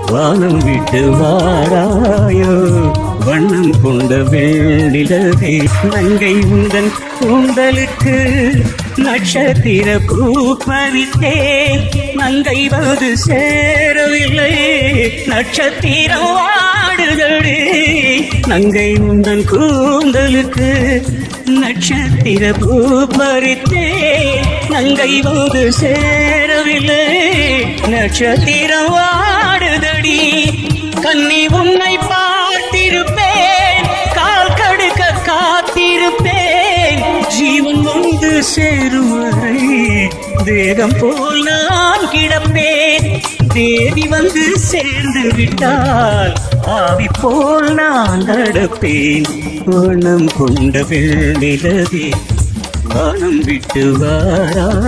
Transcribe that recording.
வானம் விட்டு வாராயோ வண்ணம் கொண்ட வெள்ளிலவே நங்கை உந்தன் கூந்தலுக்கு நட்சத்திர பூ பறித்தேன் நங்கை வந்து சேரவில்லை நட்சத்திரம் வாடுதடி நங்கை உந்தன் கூந்தலுக்கு நட்சத்திர பூ பறித்தேன் நங்கை வந்து சேரவில்லை நட்சத்திரம் வாடுதடி கன்னி உன்னை பார்த்திருப்பேன் கால் கடுக்க காத்திருப்பேன் ஜீவன் வந்து சேரும் வரை தேகம் போல் நான் கிடப்பேன் தேவி வந்து சேர்ந்து விட்டால் ஆவி போல் நான் நடப்பேன் வண்ணம் கொண்ட வெள்ளிலவே வானம் விட்டு வாரா